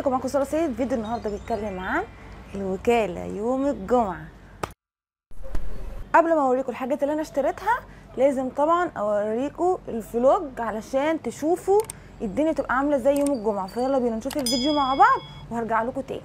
ازيكم معاكم ساره سيد فيديو النهارده بيتكلم عن الوكاله يوم الجمعه قبل ما اوريكم الحاجات اللي انا اشتريتها لازم طبعا اوريكم الفلوج علشان تشوفوا الدنيا تبقى عامله ازاي يوم الجمعه فيلا بينا نشوف الفيديو مع بعض وهرجع لكم تاني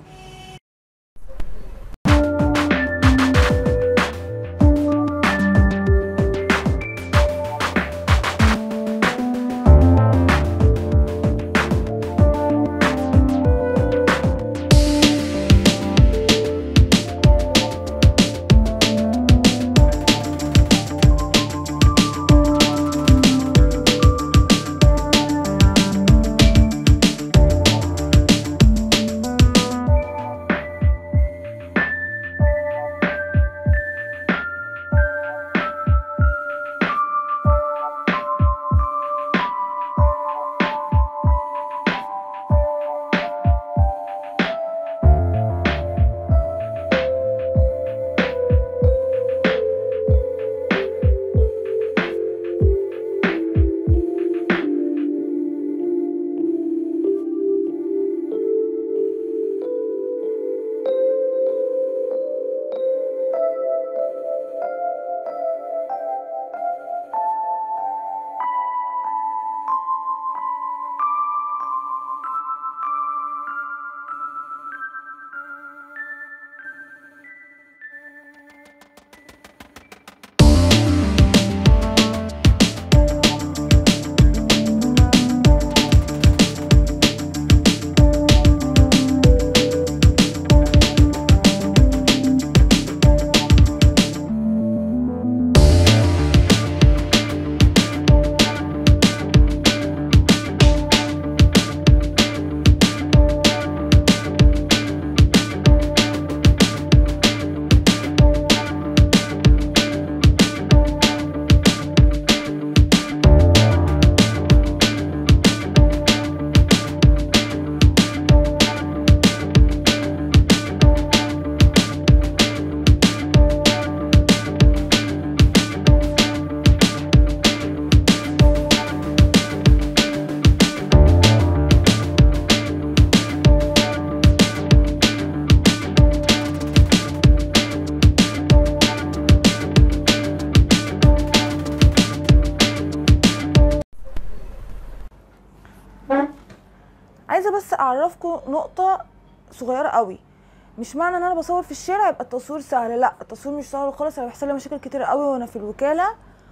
عايزه بس اعرفكم نقطه صغيره قوي مش معنى ان انا بصور في الشارع يبقى التصوير سهل لا التصوير مش سهل خالص انا بيحصل لي مشاكل كتير قوي وانا في الوكاله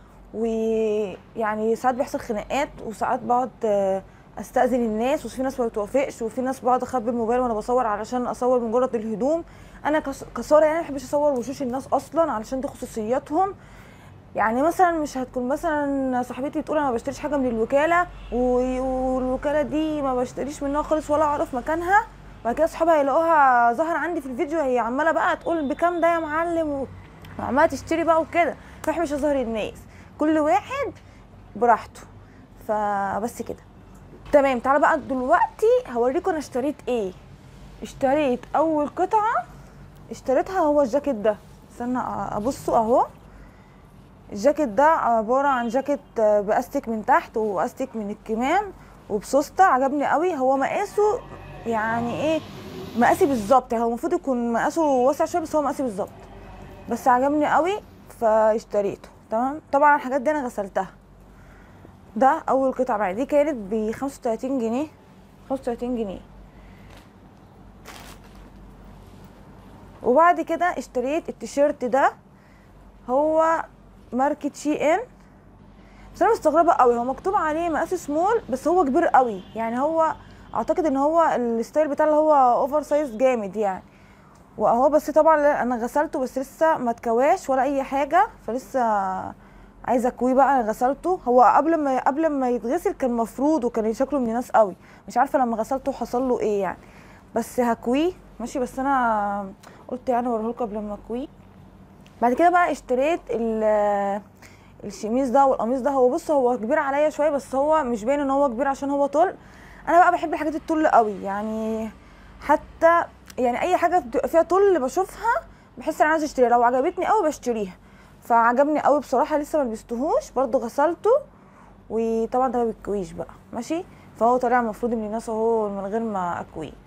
ويعني ساعات بيحصل خناقات وساعات بقعد استاذن الناس وفي ناس ما بتوافقش وفي ناس بقعد اخبي الموبايل وانا بصور علشان اصور مجرد الهدوم انا كساره يعني ما بحبش اصور وشوش الناس اصلا علشان دي خصوصياتهم يعني مثلا مش هتكون مثلا صاحبتي تقول انا ما بشتريش حاجه من الوكاله والوكاله دي ما بشتريش منها خالص ولا اعرف مكانها بعد كده اصحابها يلاقوها ظهر عندي في الفيديو هي عماله بقى تقول بكام ده يا معلم وعماله تشتري بقى وكده فاحنا مش اظهر الناس كل واحد براحته فبس كده تمام تعالى بقى دلوقتي هوريكم انا اشتريت ايه اشتريت اول قطعه اشتريتها هو الجاكيت ده استنى ابصوا اهو الجاكيت ده عباره عن جاكيت باستيك من تحت واستيك من الكمام وبسوسته عجبني قوي هو مقاسه يعني ايه مقاسي بالظبط يعني هو المفروض يكون مقاسه واسع شويه بس هو مقاسي بالظبط بس عجبني قوي فاشتريته تمام طبعا الحاجات دي انا غسلتها ده اول قطعه معايا دي كانت ب 35 جنيه 35 جنيه وبعد كده اشتريت التيشيرت ده هو ماركه شي ان بس انا مستغربه قوي هو مكتوب عليه مقاس سمول بس هو كبير قوي يعني هو اعتقد ان هو الستايل بتاعه اللي هو اوفر سايز جامد يعني واهو بس طبعا انا غسلته بس لسه ما اتكواش ولا اي حاجه فلسه عايزه اكويه بقى انا غسلته هو قبل ما قبل ما يتغسل كان مفروض وكان شكله من الناس قوي مش عارفه لما غسلته حصل له ايه يعني بس هكويه ماشي بس انا قلت يعني اوريه لكم قبل ما اكويه بعد كده بقى اشتريت الشميز ده والقميص ده هو بص هو كبير عليا شويه بس هو مش باين ان هو كبير عشان هو طول انا بقى بحب الحاجات الطول قوي يعني حتى يعني اي حاجه بتبقى فيها طول بشوفها بحس ان انا عايزه اشتريها لو عجبتني قوي بشتريها فعجبني قوي بصراحه لسه ما لبستهوش برضو غسلته وطبعا ده ما بيتكويش بقى ماشي فهو طالع المفروض من الناس اهو من غير ما اكويه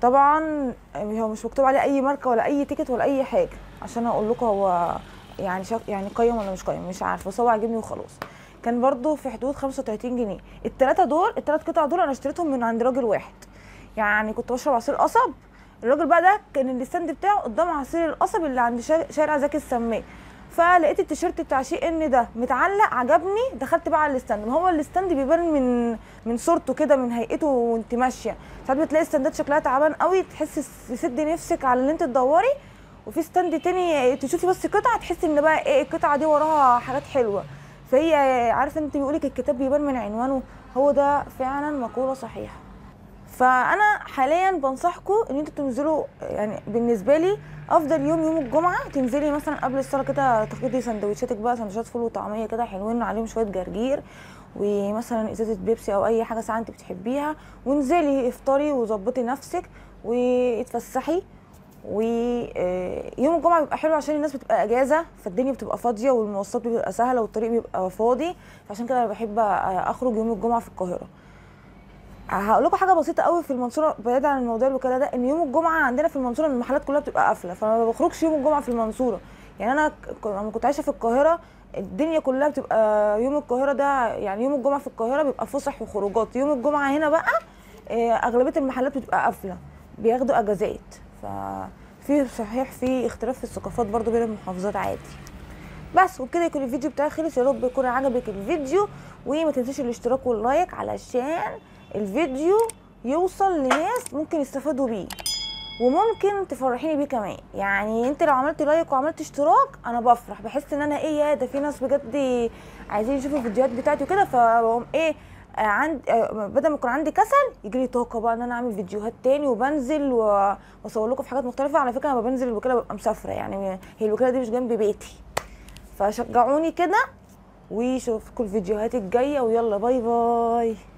طبعا هو مش مكتوب عليه اي ماركه ولا اي تيكت ولا اي حاجه عشان اقول لكم هو يعني شك يعني قيم ولا مش قيم مش عارفه بس هو عاجبني وخلاص كان برضو في حدود 35 جنيه التلاتة دول التلات قطع دول انا اشتريتهم من عند راجل واحد يعني كنت بشرب عصير قصب الراجل بقى ده كان الستاند بتاعه قدام عصير القصب اللي عند شا- شارع زكي السماء فلقيت التيشيرت بتاع شي ان ده متعلق عجبني دخلت بقى على الستاند ما هو الستاند بيبان من من صورته كده من هيئته وانت ماشيه ساعات بتلاقي الستاندات شكلها تعبان قوي تحس تسد نفسك على اللي انت تدوري وفي ستاند تاني تشوفي بس قطعه تحسي ان بقى ايه القطعه دي وراها حاجات حلوه فهي عارفه انت بيقولك الكتاب بيبان من عنوانه هو ده فعلا مقوله صحيحه فانا حاليا بنصحكم ان انتوا تنزلوا يعني بالنسبه لي افضل يوم يوم الجمعه تنزلي مثلا قبل الصلاه كده تاخدي سندوتشاتك بقى سندوتشات فول وطعميه كده حلوين عليهم شويه جرجير ومثلا ازازه بيبسي او اي حاجه ساعه انت بتحبيها وانزلي افطري وظبطي نفسك واتفسحي ويوم الجمعه بيبقى حلو عشان الناس بتبقى اجازه فالدنيا بتبقى فاضيه والمواصلات بتبقى سهله والطريق بيبقى فاضي فعشان كده انا بحب اخرج يوم الجمعه في القاهره هقول لكم حاجه بسيطه قوي في المنصوره بعيد عن الموضوع الوكاله ده ان يوم الجمعه عندنا في المنصوره المحلات كلها بتبقى قافله فما بخرجش يوم الجمعه في المنصوره يعني انا ك- لما كنت عايشه في القاهره الدنيا كلها بتبقى يوم القاهره ده يعني يوم الجمعه في القاهره بيبقى فسح وخروجات يوم الجمعه هنا بقى آه، اغلبيه المحلات بتبقى قافله بياخدوا اجازات ففي صحيح في اختلاف في الثقافات برضو بين المحافظات عادي بس وبكده يكون الفيديو بتاعي خلص يا رب يكون عجبك الفيديو وما تنسيش الاشتراك واللايك علشان الفيديو يوصل لناس ممكن يستفادوا بيه وممكن تفرحيني بيه كمان يعني انت لو عملت لايك وعملت اشتراك انا بفرح بحس ان انا ايه يا ده في ناس بجد عايزين يشوفوا الفيديوهات بتاعتي وكده فبقوم ايه آه، عند آه، بدل ما يكون عندي كسل يجي لي طاقه بقى ان انا اعمل فيديوهات تاني وبنزل و- واصور لكم في حاجات مختلفه على فكره انا لما بنزل الوكاله ببقى مسافره يعني هي الوكاله دي مش جنب بيتي فشجعوني كده وشوفكم الفيديوهات الجايه ويلا باي باي